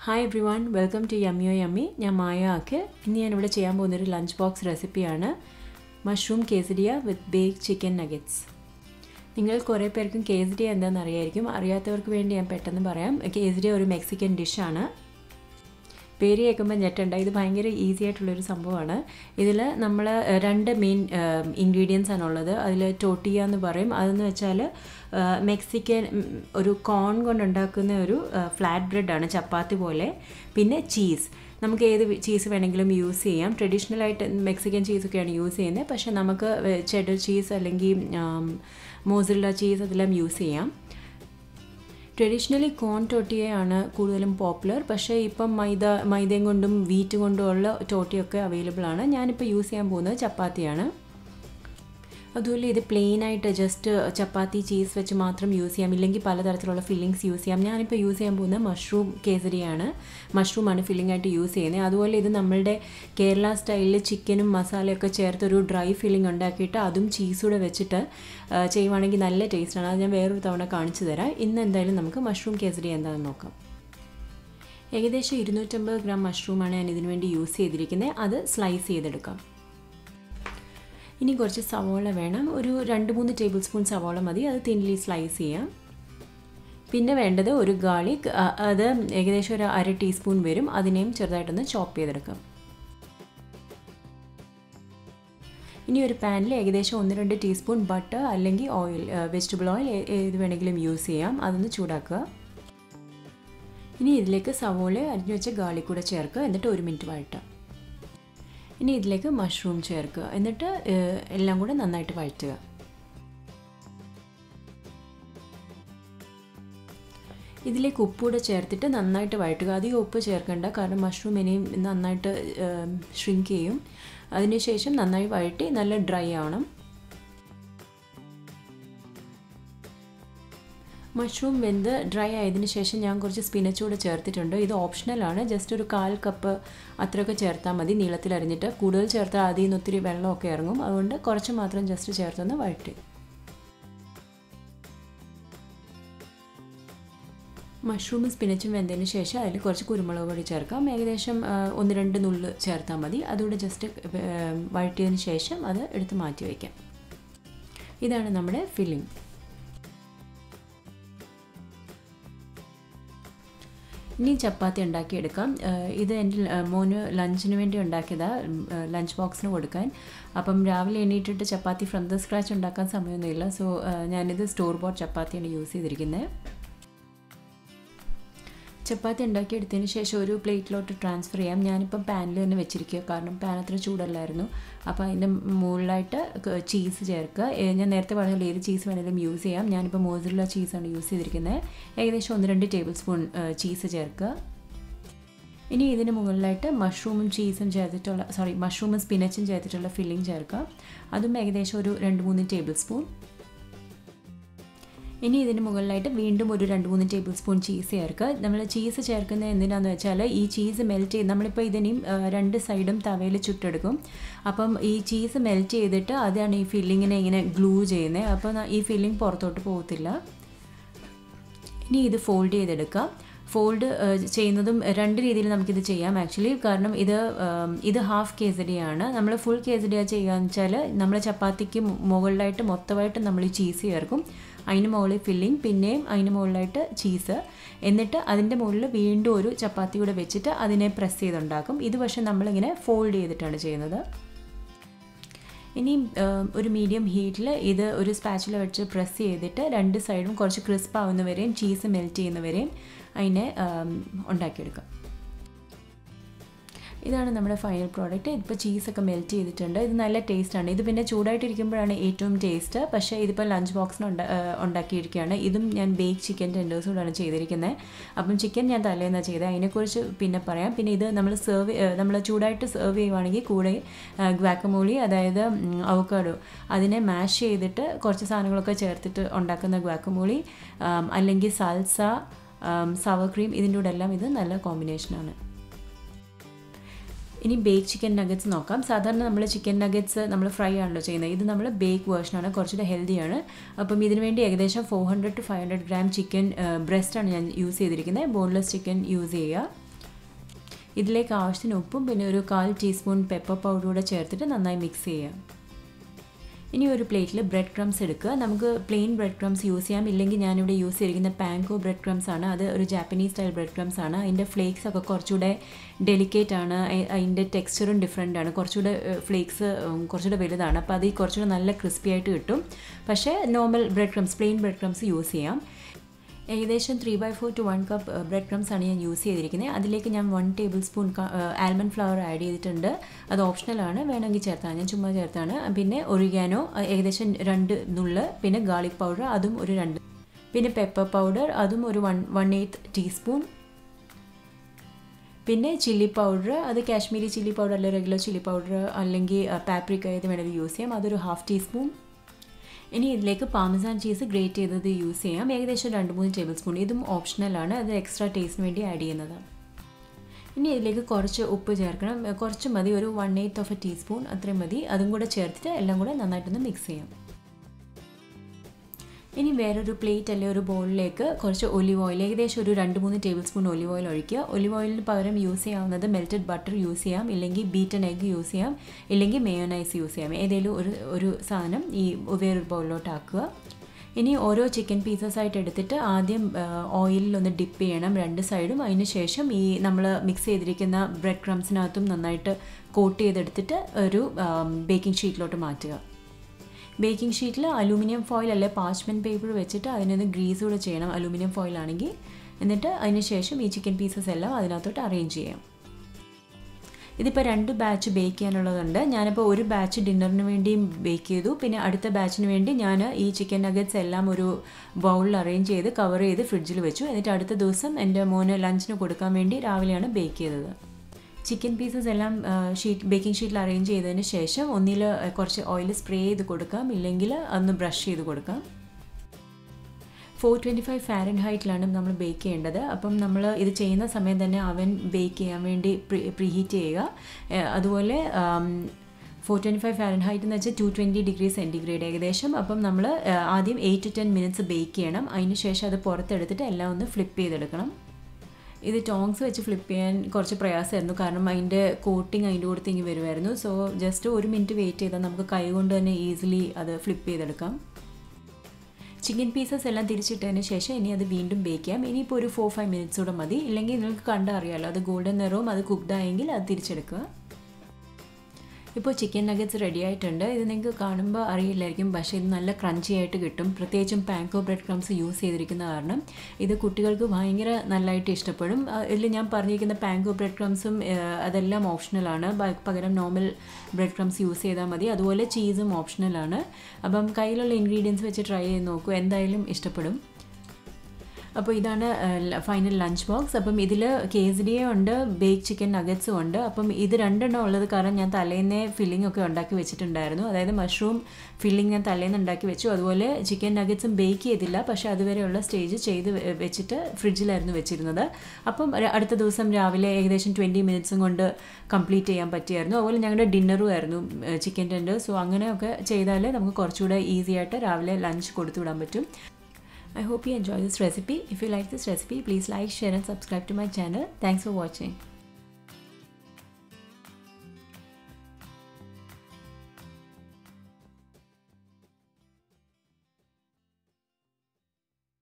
Hi everyone welcome to yummy o yummy ഞാൻ മായ ആക്ക് ഇന്ന് ഞാനിവിടെ ചെയ്യാൻ പോകുന്നൊരു ലഞ്ച് ബോക്സ് റെസിപ്പിയാണ് mushroom quesadilla with bake chicken nuggets നിങ്ങൾ കുറേ പേർക്കും കേസരിയ എന്താണെന്ന് അറിയായിരിക്കും അറിയാത്തവർക്ക് വേണ്ടി ഞാൻ പെട്ടെന്ന് പറയാം കേസരിയ ഒരു മെക്സിക്കൻ ഡിഷാണ് പേര് കേൾക്കുമ്പോൾ ഞെട്ടണ്ട ഇത് ഭയങ്കര ഈസി ആയിട്ടുള്ളൊരു സംഭവമാണ് ഇതിൽ നമ്മൾ രണ്ട് മെയിൻ ഇൻഗ്രീഡിയൻസ് ആണുള്ളത് അതിൽ ടോട്ടിയ എന്ന് പറയും അതെന്ന് വെച്ചാൽ മെക്സിക്കൻ ഒരു കോൺ കൊണ്ടുണ്ടാക്കുന്ന ഒരു ഫ്ലാറ്റ് ബ്രെഡാണ് ചപ്പാത്തി പോലെ പിന്നെ ചീസ് നമുക്ക് ഏത് ചീസ് വേണമെങ്കിലും യൂസ് ചെയ്യാം ട്രഡീഷണലായിട്ട് മെക്സിക്കൻ ചീസൊക്കെയാണ് യൂസ് ചെയ്യുന്നത് പക്ഷേ നമുക്ക് ചെഡർ ചീസ് അല്ലെങ്കിൽ മോസില്ല ചീസ് അതെല്ലാം യൂസ് ചെയ്യാം ട്രഡീഷണലി കോൺ ടോട്ടിയാണ് കൂടുതലും പോപ്പുലർ പക്ഷേ ഇപ്പം മൈദ മൈദയും കൊണ്ടും വീറ്റ് കൊണ്ടും ഉള്ള ടോട്ടിയൊക്കെ അവൈലബിൾ ആണ് ഞാനിപ്പോൾ യൂസ് ചെയ്യാൻ പോകുന്നത് ചപ്പാത്തിയാണ് അതുപോലെ ഇത് പ്ലെയിൻ ആയിട്ട് ജസ്റ്റ് ചപ്പാത്തി ചീസ് വെച്ച് മാത്രം യൂസ് ചെയ്യാം ഇല്ലെങ്കിൽ പലതരത്തിലുള്ള ഫില്ലിങ്സ് യൂസ് ചെയ്യാം ഞാനിപ്പോൾ യൂസ് ചെയ്യാൻ പോകുന്നത് മഷ്റൂം കേസരിയാണ് മഷ്റൂമാണ് ഫില്ലിംഗ് ആയിട്ട് യൂസ് ചെയ്യുന്നത് അതുപോലെ ഇത് നമ്മളുടെ കേരള സ്റ്റൈലിൽ ചിക്കനും മസാലയൊക്കെ ചേർത്തൊരു ഡ്രൈ ഫില്ലിംഗ് ഉണ്ടാക്കിയിട്ട് അതും ചീസൂടെ വെച്ചിട്ട് ചെയ്യുവാണെങ്കിൽ നല്ല ടേസ്റ്റാണ് അത് ഞാൻ വേറൊരു തവണ കാണിച്ചു തരാം ഇന്ന് എന്തായാലും നമുക്ക് മഷ്റൂം കേസരി എന്താണെന്ന് നോക്കാം ഏകദേശം ഇരുന്നൂറ്റമ്പത് ഗ്രാം മഷ്റൂമാണ് ഞാൻ ഇതിനു വേണ്ടി യൂസ് ചെയ്തിരിക്കുന്നത് അത് സ്ലൈസ് ചെയ്തെടുക്കാം ഇനി കുറച്ച് സവോള വേണം ഒരു രണ്ട് മൂന്ന് ടേബിൾ സ്പൂൺ സവോള മതി അത് തിൻലി സ്ലൈസ് ചെയ്യാം പിന്നെ വേണ്ടത് ഒരു ഗാർലിക് അത് ഏകദേശം ഒരു അര ടീസ്പൂൺ വരും അതിനെയും ചെറുതായിട്ടൊന്ന് ചോപ്പ് ചെയ്തെടുക്കാം ഇനി ഒരു പാനിൽ ഏകദേശം ഒന്ന് രണ്ട് ടീസ്പൂൺ ബട്ടർ അല്ലെങ്കിൽ ഓയിൽ വെജിറ്റബിൾ ഓയിൽ ഏത് വേണമെങ്കിലും യൂസ് ചെയ്യാം അതൊന്ന് ചൂടാക്കുക ഇനി ഇതിലേക്ക് സവോള അരിഞ്ഞു വെച്ച ഗാർലിക് കൂടെ ചേർക്കുക എന്നിട്ട് ഒരു മിനിറ്റ് വഴറ്റാം ഇനി ഇതിലേക്ക് മഷ്റൂം ചേർക്കുക എന്നിട്ട് എല്ലാം കൂടെ നന്നായിട്ട് വഴറ്റുക ഇതിലേക്ക് ഉപ്പൂടെ ചേർത്തിട്ട് നന്നായിട്ട് വഴറ്റുക അധികം ഉപ്പ് ചേർക്കേണ്ട കാരണം മഷ്റൂം ഇനിയും നന്നായിട്ട് ഷ്രിങ്ക് ചെയ്യും അതിനുശേഷം നന്നായി വഴറ്റി നല്ല ഡ്രൈ ആവണം മഷ്റൂം വെന്ത് ഡ്രൈ ആയതിനു ശേഷം ഞാൻ കുറച്ച് സ്പിനച്ച് കൂടെ ചേർത്തിട്ടുണ്ട് ഇത് ഓപ്ഷണലാണ് ജസ്റ്റ് ഒരു കാൽ കപ്പ് അത്രയൊക്കെ ചേർത്താൽ മതി നീളത്തിൽ അരിഞ്ഞിട്ട് കൂടുതൽ ചേർത്താൽ അതിൽ നിന്ന് ഒത്തിരി വെള്ളമൊക്കെ ഇറങ്ങും അതുകൊണ്ട് കുറച്ച് മാത്രം ജസ്റ്റ് ചേർത്തൊന്ന് വഴറ്റി മഷ്റൂമും സ്പിനച്ചും വെന്തതിന് ശേഷം അതിൽ കുറച്ച് കുരുമുളക് പൊടി ചേർക്കാം ഏകദേശം ഒന്ന് രണ്ട് നുള്ള് ചേർത്താൽ മതി അതുകൂടെ ജസ്റ്റ് വഴറ്റിയതിന് ശേഷം അത് എടുത്ത് മാറ്റി വയ്ക്കാം ഇതാണ് നമ്മുടെ ഫില്ലിംഗ് ഇനി ചപ്പാത്തി ഉണ്ടാക്കിയെടുക്കാം ഇത് എൻ്റെ മോന് ലഞ്ചിന് വേണ്ടി ഉണ്ടാക്കിയതാണ് ലഞ്ച് ബോക്സിന് കൊടുക്കാൻ അപ്പം രാവിലെ എണീറ്റിട്ട് ചപ്പാത്തി ഫ്രം ദ സ്ക്രാച്ച് ഉണ്ടാക്കാൻ സമയമൊന്നുമില്ല സോ ഞാനിത് സ്റ്റോർ ബോട്ട് ചപ്പാത്തിയാണ് യൂസ് ചെയ്തിരിക്കുന്നത് ചപ്പാത്തി ഉണ്ടാക്കിയെടുത്തതിന് ശേഷം ഒരു പ്ലേറ്റിലോട്ട് ട്രാൻസ്ഫർ ചെയ്യാം ഞാനിപ്പം പാനിൽ തന്നെ വെച്ചിരിക്കുക കാരണം പാൻ അത്ര ചൂടല്ലായിരുന്നു അപ്പോൾ അതിൻ്റെ മുകളിലായിട്ട് ചീസ് ചേർക്കുക ഞാൻ നേരത്തെ പറഞ്ഞല്ലോ ഏത് ചീസ് വേണമെങ്കിലും യൂസ് ചെയ്യാം ഞാനിപ്പോൾ മോസിലുള്ള ചീസാണ് യൂസ് ചെയ്തിരിക്കുന്നത് ഏകദേശം ഒന്ന് രണ്ട് ടേബിൾ സ്പൂൺ ചീസ് ചേർക്കുക ഇനി ഇതിന് മുകളിലായിട്ട് മഷ്റൂമും ചീസും ചേർത്തിട്ടുള്ള സോറി മഷ്റൂമും സ്പിനച്ചും ചേർത്തിട്ടുള്ള ഫില്ലിംഗ് ചേർക്കുക അതും ഏകദേശം ഒരു രണ്ട് മൂന്ന് ടേബിൾ സ്പൂൺ ഇനി ഇതിന് മുകളിലായിട്ട് വീണ്ടും ഒരു രണ്ട് മൂന്ന് ടേബിൾ സ്പൂൺ ചീസ് ചേർക്കുക നമ്മൾ ചീസ് ചേർക്കുന്നത് എന്തിനാണെന്ന് വെച്ചാൽ ഈ ചീസ് മെൽറ്റ് ചെയ്ത് നമ്മളിപ്പോൾ ഇതിനെയും രണ്ട് സൈഡും തവയിൽ ചുട്ടെടുക്കും അപ്പം ഈ ചീസ് മെൽറ്റ് ചെയ്തിട്ട് അതാണ് ഈ ഫില്ലിങ്ങിനെ ഇങ്ങനെ ഗ്ലൂ ചെയ്യുന്നത് അപ്പോൾ ഈ ഫില്ലിംഗ് പുറത്തോട്ട് പോകത്തില്ല ഇനി ഇത് ഫോൾഡ് ചെയ്തെടുക്കാം ഫോൾഡ് ചെയ്യുന്നതും രണ്ട് രീതിയിൽ നമുക്കിത് ചെയ്യാം ആക്ച്വലി കാരണം ഇത് ഇത് ഹാഫ് കേസരിയാണ് നമ്മൾ ഫുൾ കേസരിയ ചെയ്യുകയെന്ന് വെച്ചാൽ നമ്മൾ ചപ്പാത്തിക്ക് മുകളിലായിട്ട് മൊത്തമായിട്ട് നമ്മൾ ഈ ചീസ് ചേർക്കും അതിന് മുകളിൽ ഫില്ലിങ് പിന്നെയും അതിന് മുകളിലായിട്ട് ചീസ് എന്നിട്ട് അതിൻ്റെ മുകളിൽ വീണ്ടും ഒരു ചപ്പാത്തി കൂടെ വെച്ചിട്ട് അതിനെ പ്രസ് ചെയ്തുണ്ടാക്കും ഇത് പക്ഷേ നമ്മളിങ്ങനെ ഫോൾഡ് ചെയ്തിട്ടാണ് ചെയ്യുന്നത് ഇനി ഒരു മീഡിയം ഹീറ്റിൽ ഇത് ഒരു സ്പാച്ചില വെച്ച് പ്രസ് ചെയ്തിട്ട് രണ്ട് സൈഡും കുറച്ച് ക്രിസ്പ് ആവുന്നവരെയും ചീസ് മെൽറ്റ് ചെയ്യുന്നവരെയും അതിനെ ഉണ്ടാക്കിയെടുക്കാം ഇതാണ് നമ്മുടെ ഫൈനൽ പ്രോഡക്റ്റ് ഇപ്പോൾ ചീസൊക്കെ മെൽറ്റ് ചെയ്തിട്ടുണ്ട് ഇത് നല്ല ടേസ്റ്റാണ് ഇത് പിന്നെ ചൂടായിട്ടിരിക്കുമ്പോഴാണ് ഏറ്റവും ടേസ്റ്റ് പക്ഷേ ഇതിപ്പോൾ ലഞ്ച് ബോക്സിന് ഉണ്ടാക്കിയിരിക്കുകയാണ് ഇതും ഞാൻ ബേക്ക് ചിക്കൻ ടെൻഡേഴ്സോടാണ് ചെയ്തിരിക്കുന്നത് അപ്പം ചിക്കൻ ഞാൻ തലേന്നാണ് ചെയ്തത് അതിനെക്കുറിച്ച് പിന്നെ പറയാം പിന്നെ ഇത് നമ്മൾ സെർവ് നമ്മൾ ചൂടായിട്ട് സെർവ് ചെയ്യുവാണെങ്കിൽ കൂടെ ഗ്വാക്കമോളി അതായത് അവക്കാഡോ അതിനെ മാഷ് ചെയ്തിട്ട് കുറച്ച് സാധനങ്ങളൊക്കെ ചേർത്തിട്ട് ഉണ്ടാക്കുന്ന ഗ്വാക്കമോളി അല്ലെങ്കിൽ സൽസ സവർ ക്രീം ഇതിൻ്റെ കൂടെ എല്ലാം ഇത് നല്ല കോമ്പിനേഷനാണ് ഇനി ബേക്ക് ചിക്കൻ നഗറ്റ്സ് നോക്കാം സാധാരണ നമ്മൾ ചിക്കൻ നഗറ്റ്സ് നമ്മൾ ഫ്രൈ ആണല്ലോ ചെയ്യുന്നത് ഇത് നമ്മൾ ബേക്ക് വേർഷനാണ് കുറച്ചുകൂടെ ഹെൽത്തിയാണ് അപ്പം ഇതിന് വേണ്ടി ഏകദേശം four hundred to five hundred gram chicken ബ്രസ്റ്റാണ് ഞാൻ യൂസ് ചെയ്തിരിക്കുന്നത് ബോൺലെസ് ചിക്കൻ യൂസ് ചെയ്യുക ഇതിലേക്ക് ആവശ്യത്തിന് ഉപ്പും പിന്നെ ഒരു കാൽ ടീസ്പൂൺ പെപ്പർ പൗഡർ കൂടെ ചേർത്തിട്ട് നന്നായി മിക്സ് ചെയ്യാം ഇനി ഒരു പ്ലേറ്റിൽ ബ്രെഡ് ക്രംസ് എടുക്കുക നമുക്ക് പ്ലെയിൻ ബ്രെഡ് ക്രംസ് യൂസ് ചെയ്യാം ഇല്ലെങ്കിൽ ഞാനിവിടെ യൂസ് ചെയ്തിരിക്കുന്ന പാങ്കോ ബ്രെഡ് ക്രംസ് ആണ് അത് ഒരു ജാപ്പനീസ് സ്റ്റൈൽ ബ്രെഡ് ക്രംസ് ആണ് അതിൻ്റെ ഫ്ലേക്സ് ഒക്കെ കുറച്ചുകൂടെ ഡെലിക്കേറ്റ് ആണ് അതിൻ്റെ ടെക്സ്ചറും ഡിഫറെൻ്റ് ആണ് കുറച്ചുകൂടെ ഫ്ലേക്സ് കുറച്ചുകൂടെ വലുതാണ് അപ്പോൾ അത് കുറച്ചുകൂടെ നല്ല ക്രിസ്പി ആയിട്ട് കിട്ടും പക്ഷേ normal bread crumbs plain bread crumbs use ചെയ്യാം ഏകദേശം three by four to one cup bread crumbs ആണ് ഞാൻ യൂസ് ചെയ്തിരിക്കുന്നത് അതിലേക്ക് ഞാൻ one tablespoon almond flour add ചെയ്തിട്ടുണ്ട് അത് ഓപ്ഷണലാണ് വേണമെങ്കിൽ ചേർത്താണ് ഞാൻ ചുമ്മാ ചേർത്താണ് പിന്നെ ഒറിഗാനോ ഏകദേശം രണ്ട് നുള്ള് പിന്നെ ഗാർലിക് പൗഡർ അതും ഒരു രണ്ട് പിന്നെ പെപ്പർ പൗഡർ അതും ഒരു വൺ വൺ എയ്ത്ത് ടീസ്പൂൺ പിന്നെ ചില്ലി പൗഡർ അത് കാശ്മീരി ചില്ലി പൗഡർ അല്ലെങ്കിൽ റെഗുലർ ചില്ലി പൗഡർ അല്ലെങ്കിൽ പാപ്രിക്ക ഇത് വേണമെങ്കിൽ യൂസ് ചെയ്യാം അതൊരു ഹാഫ് ടീസ്പൂൺ ഇനി ഇതിലേക്ക് പാമസാൻ ചീസ് ഗ്രേറ്റ് ചെയ്തത് യൂസ് ചെയ്യാം ഏകദേശം രണ്ട് മൂന്ന് ടേബിൾ സ്പൂൺ ഇതും ഓപ്ഷണലാണ് അത് എക്സ്ട്രാ ടേസ്റ്റിന് വേണ്ടി ആഡ് ചെയ്യുന്നത് ഇനി ഇതിലേക്ക് കുറച്ച് ഉപ്പ് ചേർക്കണം കുറച്ച് മതി ഒരു one eighth of a teaspoon അത്രയും മതി അതും കൂടെ ചേർത്തിട്ട് എല്ലാം കൂടെ നന്നായിട്ടൊന്ന് മിക്സ് ചെയ്യാം ഇനി വേറൊരു പ്ലേറ്റ് അല്ലെങ്കിൽ ഒരു ബൗളിലേക്ക് കുറച്ച് ഒലിവ് ഓയിൽ ഏകദേശം ഒരു രണ്ട് മൂന്ന് ടേബിൾ സ്പൂൺ ഒലിവ് ഓയിൽ ഒഴിക്കുക ഒലിവ് ഓയിലിന് പകരം യൂസ് ചെയ്യാവുന്നത് മെൽറ്റഡ് ബട്ടർ യൂസ് ചെയ്യാം ഇല്ലെങ്കിൽ ബീറ്റൺ എഗ് യൂസ് ചെയ്യാം ഇല്ലെങ്കിൽ മേയോനൈസ് യൂസ് ചെയ്യാം ഏതെങ്കിലും ഒരു ഒരു സാധനം ഈ വേറൊരു ബൗളിലോട്ട് ആക്കുക ഇനി ഓരോ ചിക്കൻ പീസസ് ആയിട്ട് എടുത്തിട്ട് ആദ്യം ഓയിലിൽ ഒന്ന് ഡിപ്പ് ചെയ്യണം രണ്ട് സൈഡും അതിന് ശേഷം ഈ നമ്മൾ മിക്സ് ചെയ്തിരിക്കുന്ന ബ്രെഡ് ക്രംസിനകത്തും നന്നായിട്ട് കോട്ട് ചെയ്തെടുത്തിട്ട് ഒരു ബേക്കിംഗ് ഷീറ്റിലോട്ട് മാറ്റുക ബേക്കിംഗ് ഷീറ്റിൽ അലൂമിനിയം ഫോയിൽ അല്ലെ പാച്ച്മെൻറ്റ് പേപ്പർ വെച്ചിട്ട് അതിനൊന്ന് ഗ്രീസ് കൂടെ ചെയ്യണം അലൂമിനിയം ഫോയിൽ ആണെങ്കിൽ എന്നിട്ട് അതിന് ശേഷം ഈ ചിക്കൻ പീസസ് എല്ലാം അതിനകത്തോട്ട് അറേഞ്ച് ചെയ്യാം ഇതിപ്പോൾ രണ്ട് ബാച്ച് ബേക്ക് ചെയ്യാനുള്ളതുണ്ട് ഞാനിപ്പോൾ ഒരു ബാച്ച് ഡിന്നറിന് വേണ്ടിയും ബേക്ക് ചെയ്തു പിന്നെ അടുത്ത ബാച്ചിന് വേണ്ടി ഞാൻ ഈ ചിക്കൻ നഗറ്റ്സ് എല്ലാം ഒരു ബൗളിൽ അറേഞ്ച് ചെയ്ത് കവർ ചെയ്ത് ഫ്രിഡ്ജിൽ വെച്ചു എന്നിട്ട് അടുത്ത ദിവസം എൻ്റെ മോന് ലഞ്ചിന് കൊടുക്കാൻ വേണ്ടി രാവിലെയാണ് ബേക്ക് ചെയ്തത് ചിക്കൻ പീസസ് എല്ലാം ഷീറ്റ് ബേക്കിംഗ് ഷീറ്റിൽ അറേഞ്ച് ചെയ്തതിന് ശേഷം ഒന്നിൽ കുറച്ച് ഓയിൽ സ്പ്രേ ചെയ്ത് കൊടുക്കാം ഇല്ലെങ്കിൽ ഒന്ന് ബ്രഷ് ചെയ്ത് കൊടുക്കാം ഫോർ ട്വൻറ്റി ഫൈവ് ഫാരൻ ഹൈറ്റിലാണ് നമ്മൾ ബേക്ക് ചെയ്യേണ്ടത് അപ്പം നമ്മൾ ഇത് ചെയ്യുന്ന സമയം തന്നെ അവൻ ബേക്ക് ചെയ്യാൻ വേണ്ടി പ്രീ പ്രീഹീറ്റ് ചെയ്യുക അതുപോലെ four twenty five Fahrenheit എന്ന് വെച്ചാൽ ടു ട്വൻറ്റി ഡിഗ്രി സെൻറ്റിഗ്രേഡ് ഏകദേശം അപ്പം നമ്മൾ ആദ്യം eight to ten minutes bake ചെയ്യണം അതിന് ശേഷം അത് പുറത്തെടുത്തിട്ട് എല്ലാം ഒന്ന് ഫ്ലിപ്പ് ചെയ്തെടുക്കണം ഇത് ടോങ്സ് വെച്ച് ഫ്ലിപ്പ് ചെയ്യാൻ കുറച്ച് പ്രയാസമായിരുന്നു കാരണം അതിൻ്റെ കോട്ടിങ് അതിൻ്റെ കൂടെ തിങ്ങി വരുമായിരുന്നു സോ ജസ്റ്റ് ഒരു മിനിറ്റ് വെയിറ്റ് ചെയ്താൽ നമുക്ക് കൈ കൊണ്ട് തന്നെ ഈസിലി അത് ഫ്ലിപ്പ് ചെയ്തെടുക്കാം ചിക്കൻ പീസസ് എല്ലാം തിരിച്ചിട്ടതിന് ശേഷം ഇനി അത് വീണ്ടും ബേക്ക് ചെയ്യാം ഇനിയിപ്പോൾ ഒരു ഫോർ ഫൈവ് മിനിറ്റ്സ് കൂടെ മതി ഇല്ലെങ്കിൽ നിങ്ങൾക്ക് കണ്ടറിയാമല്ലോ അത് ഗോൾഡൻ നിറവും അത് കുക്ക്ഡ് ആയെങ്കിൽ അത് തിരിച്ചെടുക്കുക ഇപ്പോൾ ചിക്കൻ നഗറ്റ്സ് റെഡി ആയിട്ടുണ്ട് ഇത് നിങ്ങൾക്ക് കാണുമ്പോൾ അറിയില്ലായിരിക്കും പക്ഷേ ഇത് നല്ല ക്രഞ്ചി ആയിട്ട് കിട്ടും പ്രത്യേകിച്ചും പാങ്കോ ബ്രെഡ് ക്രംസ് യൂസ് ചെയ്തിരിക്കുന്ന കാരണം ഇത് കുട്ടികൾക്ക് ഭയങ്കര നല്ലതായിട്ട് ഇഷ്ടപ്പെടും ഇതിൽ ഞാൻ പറഞ്ഞിരിക്കുന്ന പാങ്കോ ബ്രെഡ് ക്രംസും അതെല്ലാം ഓപ്ഷണലാണ് പകരം നോർമൽ ബ്രെഡ് ക്രംസ് യൂസ് ചെയ്താൽ മതി അതുപോലെ ചീസും ഓപ്ഷണലാണ് അപ്പം കയ്യിലുള്ള ഇൻഗ്രീഡിയൻസ് വെച്ച് ട്രൈ ചെയ്ത് നോക്കൂ എന്തായാലും ഇഷ്ടപ്പെടും അപ്പോൾ ഇതാണ് ഫൈനൽ ലഞ്ച് ബോക്സ് അപ്പം ഇതിൽ കേസരിയ ഉണ്ട് ബേക്ക് ചിക്കൻ നഗറ്റ്സും ഉണ്ട് അപ്പം ഇത് രണ്ടെണ്ണം ഉള്ളത് കാരണം ഞാൻ തലേന്നേ ഫില്ലിംഗ് ഒക്കെ ഉണ്ടാക്കി വെച്ചിട്ടുണ്ടായിരുന്നു അതായത് മഷ്റൂം ഫില്ലിംഗ് ഞാൻ തലേന്ന് ഉണ്ടാക്കി വെച്ചു അതുപോലെ ചിക്കൻ നഗറ്റ്സും ബേക്ക് ചെയ്തില്ല പക്ഷേ അതുവരെയുള്ള സ്റ്റേജ് ചെയ്ത് വെച്ചിട്ട് ഫ്രിഡ്ജിലായിരുന്നു വെച്ചിരുന്നത് അപ്പം അടുത്ത ദിവസം രാവിലെ ഏകദേശം ട്വൻറ്റി മിനിറ്റ്സും കൊണ്ട് കംപ്ലീറ്റ് ചെയ്യാൻ പറ്റിയായിരുന്നു അതുപോലെ ഞങ്ങളുടെ ഡിന്നറും ആയിരുന്നു ചിക്കൻ ടെൻഡർ സോ അങ്ങനെയൊക്കെ ചെയ്താൽ നമുക്ക് കുറച്ചുകൂടെ ഈസി ആയിട്ട് രാവിലെ ലഞ്ച് കൊടുത്തു വിടാൻ പറ്റും I hope you enjoy this recipe. If you like this recipe, please like, share and subscribe to my channel. Thanks for watching.